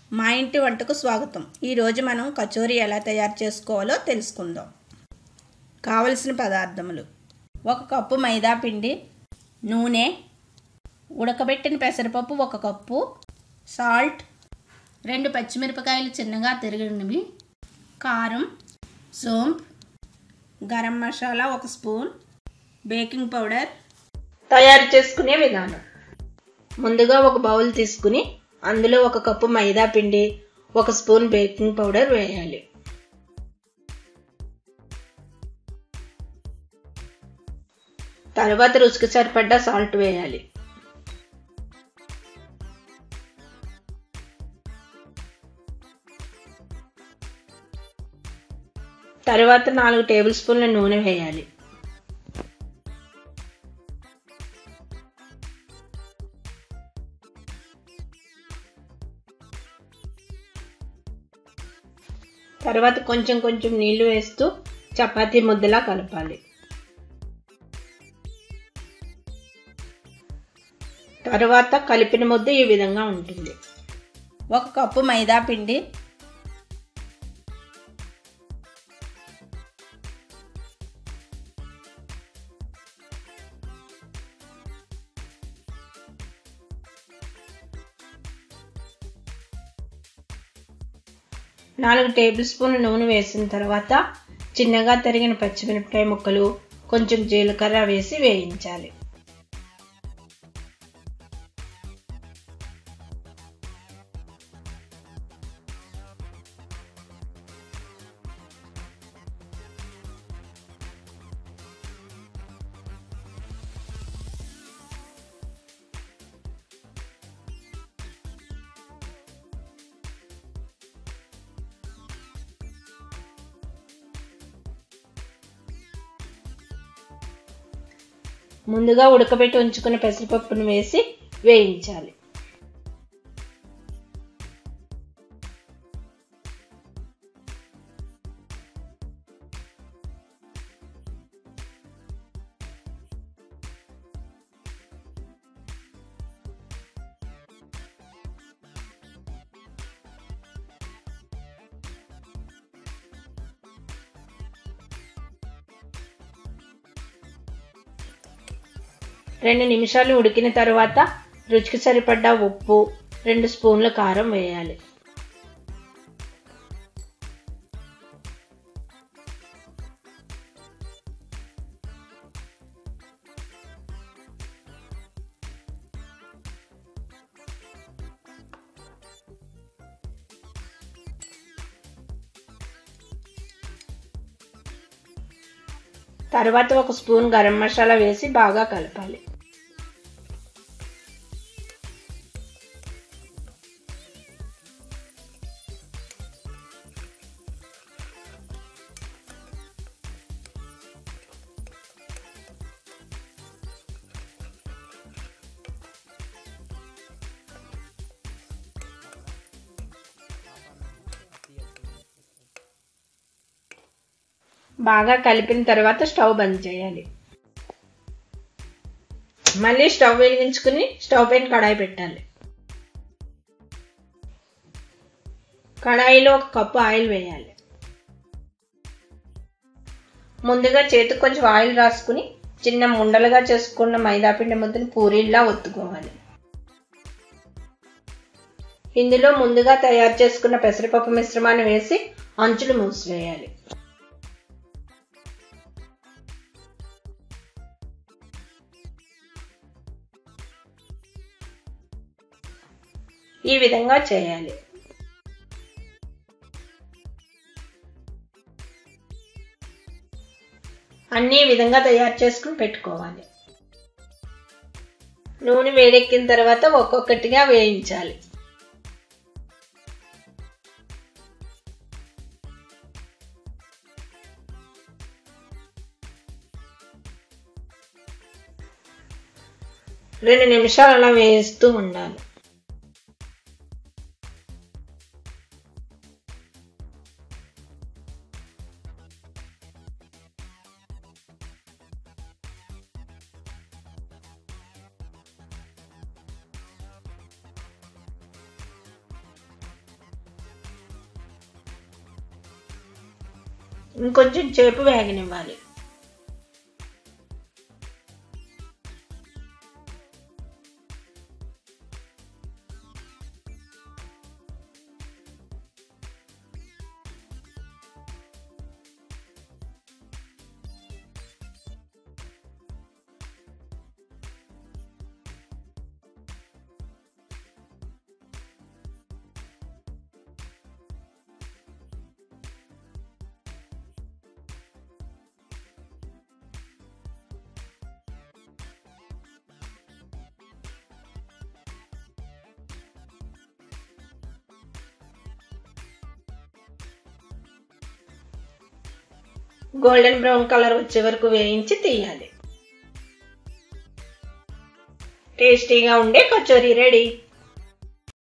మా ఇంటి వంటకు స్వాగతం ఈరోజు మనం కచోరీ ఎలా తయారు చేసుకోవాలో తెలుసుకుందాం కావలసిన పదార్థములు ఒక కప్పు మైదా పిండి నూనె ఉడకబెట్టిన పెసరపప్పు ఒక కప్పు సాల్ట్ రెండు పచ్చిమిరపకాయలు చిన్నగా తిరిగినవి కారం సోంప్ గరం మసాలా ఒక స్పూన్ బేకింగ్ పౌడర్ తయారు చేసుకునే విధానం ముందుగా ఒక బౌల్ తీసుకుని అందులో ఒక కప్పు మైదా పిండి ఒక స్పూన్ బేకింగ్ పౌడర్ వేయాలి తర్వాత రుచికి సరిపడ్డ సాల్ట్ వేయాలి తర్వాత నాలుగు టేబుల్ స్పూన్ల నూనె వేయాలి తర్వాత కొంచెం కొంచెం నీళ్లు వేస్తూ చపాతీ ముద్దలా కలపాలి తర్వాత కలిపిన ముద్ద ఈ విధంగా ఉంటుంది ఒక కప్పు మైదా పిండి నాలుగు టేబుల్ స్పూన్ల నూనె వేసిన తర్వాత చిన్నగా తరిగిన పచ్చిమిరపకాయ ముక్కలు కొంచెం జీలకర్ర వేసి వేయించాలి ముందుగా ఉడకబెట్టి ఉంచుకున్న పెసరపప్పును వేసి వేయించాలి రెండు నిమిషాలు ఉడికిన తర్వాత రుచికి సరిపడ్డ ఉప్పు రెండు స్పూన్ల కారం వేయాలి తర్వాత ఒక స్పూన్ గరం మసాలా వేసి బాగా కలపాలి బాగా కలిపిన తర్వాత స్టవ్ బంద్ చేయాలి మళ్ళీ స్టవ్ వెలిగించుకుని స్టవ్ పైన కడాయి పెట్టాలి కడాయిలో ఒక కప్పు ఆయిల్ వేయాలి ముందుగా చేతికి కొంచెం ఆయిల్ రాసుకుని చిన్న ముండలుగా చేసుకున్న మైదాపిండి ముద్దను పూరీల్లా ఒత్తుకోవాలి ఇందులో ముందుగా తయారు చేసుకున్న పెసరపప్పు మిశ్రమాన్ని వేసి అంచులు మూసివేయాలి ఈ విధంగా చేయాలి అన్ని విధంగా తయారు చేసుకుని పెట్టుకోవాలి నూనె వేడెక్కిన తర్వాత ఒక్కొక్కటిగా వేయించాలి రెండు నిమిషాలు అలా వేస్తూ ఉండాలి ఇంకొంచెం చేపు వేగనివ్వాలి గోల్డెన్ బ్రౌన్ కలర్ వచ్చే వరకు వేయించి తీయాలి టేస్టీగా ఉండే కచోరీ రెడీ